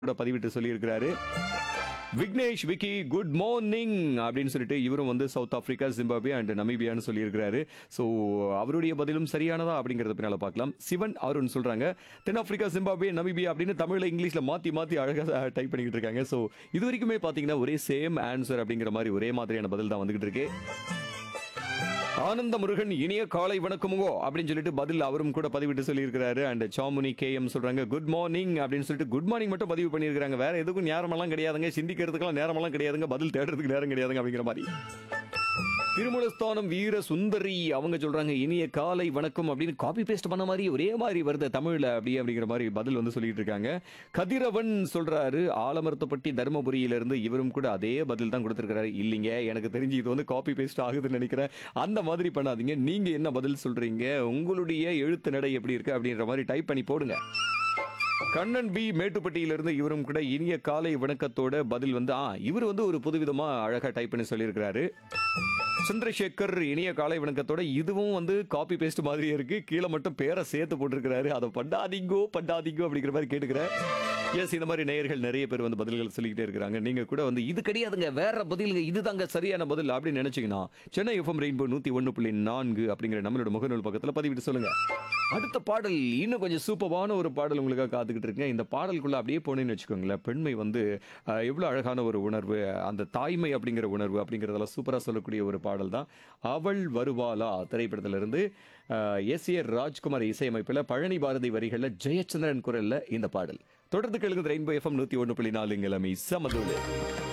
கூட பதிவிட்டு சொல்லியிருக்கிறாரு விக்னேஷ் விக்கி குட் மார்னிங் அப்படின்னு சொல்லிட்டு இவரும் வந்து சவுத் ஆப்பிரிக்கா ஜிம்பாப்வே அண்ட் நமீபியான்னு சொல்லியிருக்கிறாரு ஸோ அவருடைய பதிலும் சரியானதா அப்படிங்கறத பின்னால பார்க்கலாம் சிவன் அருண் சொல்றாங்க தென்னாப்பிரிக்கா ஜிம்பாப்வே நமீபியா அப்படின்னு தமிழ்ல இங்கிலீஷ்ல மாத்தி மாத்தி அழகா டைப் பண்ணிக்கிட்டு இருக்காங்க ஸோ இது வரைக்குமே பாத்தீங்கன்னா ஒரே சேம் ஆன்சர் அப்படிங்கிற மாதிரி ஒரே மாதிரியான பதில் தான் வந்துகிட்டு இருக்கு ஆனந்த முருகன் இனிய காலை வணக்கமுங்கோ அப்படின்னு சொல்லிட்டு பதில் அவரும் கூட பதிவிட்டு சொல்லியிருக்கிறாரு அண்ட் சாமுனி கே எம் சொல்றாங்க குட் மார்னிங் அப்படின்னு சொல்லிட்டு குட் மார்னிங் மட்டும் பதிவு பண்ணியிருக்காங்க வேற எதுக்கும் நேரமெல்லாம் கிடையாதுங்க சிந்திக்கிறதுக்கெல்லாம் நேரமெல்லாம் கிடையாதுங்க பதில் தேடுறதுக்கு நேரம் கிடையாதுங்க அப்படிங்கிற மாதிரி திருமலஸ்தானம் வீர சுந்தரி அவங்க சொல்றாங்க இனிய காலை வணக்கம் அப்படின்னு காப்பி பேஸ்ட் பண்ண மாதிரி ஒரே மாதிரி வருது தமிழ்ல அப்படி அப்படிங்கிற மாதிரி பதில் வந்து சொல்லிட்டு இருக்காங்க கதிரவன் சொல்றாரு ஆலமரத்தப்பட்டி தருமபுரியில இருந்து இவரும் கூட அதே பதில் தான் கொடுத்திருக்காரு இல்லைங்க எனக்கு தெரிஞ்சு இது வந்து காப்பி பேஸ்ட் ஆகுதுன்னு நினைக்கிறேன் அந்த மாதிரி பண்ணாதீங்க நீங்க என்ன பதில் சொல்றீங்க உங்களுடைய எழுத்து நடை எப்படி இருக்கு அப்படின்ற மாதிரி டைப் பண்ணி போடுங்க கண்ணன் பி மேட்டுப்பட்டியிலிருந்து இவரும் கூட இனிய காலை வணக்கத்தோட பதில் வந்து ஆ இவர் வந்து ஒரு புதுவிதமா அழகா டைப் பண்ணி சொல்லியிருக்கிறாரு சந்திரசேகர் இனிய காலை வணக்கத்தோட இதுவும் வந்து காப்பி பேஸ்ட் மாதிரியே இருக்கு கீழே மட்டும் பேரை சேர்த்து போட்டிருக்கிறாரு அதை பண்ணாதீங்கோ பண்ணாதீங்கோ அப்படிங்கிற மாதிரி கேட்டுக்கிறேன் எஸ் இந்த மாதிரி நேயர்கள் நிறைய பேர் வந்து பதில்கள் சொல்லிக்கிட்டே இருக்கிறாங்க நீங்க கூட வந்து இது கிடையாதுங்க வேற பதிலுங்க இதுதாங்க சரியான பதில் அப்படின்னு நினைச்சீங்கன்னா சென்னை எஃப்எம் ரெயின்போ நூத்தி ஒன்று புள்ளி நான்கு அப்படிங்கிற நம்மளோட முகநூல் பக்கத்துல பதிவிட்டு சொல்லுங்க அடுத்த பாடல் இன்னும் கொஞ்சம் சூப்பரான ஒரு பாடல் உங்களுக்காக காத்துக்கிட்டு இருக்கேன் இந்த பாடலுக்குள்ள அப்படியே போனேன்னு வச்சுக்கோங்களேன் பெண்மை வந்து அஹ், எவ்வளவு அழகான ஒரு உணர்வு அந்த தாய்மை அப்படிங்கிற உணர்வு அப்படிங்கிறதெல்லாம் சூப்பரா சொல்லக்கூடிய ஒரு பாடல் தான் அவள் வருவாளா திரைப்படத்திலிருந்து எஸ் ஏ ராஜ்குமார் இசையமைப்பில் பழனி பாரதி வரிகளில் ஜெயச்சந்திரன் குரல்ல இந்த பாடல் தொடர்ந்து கேளுங்க ரெயின்போ எஃப்எம் நூத்தி ஒன்று புள்ளி நாலு கிழமை சமதூலு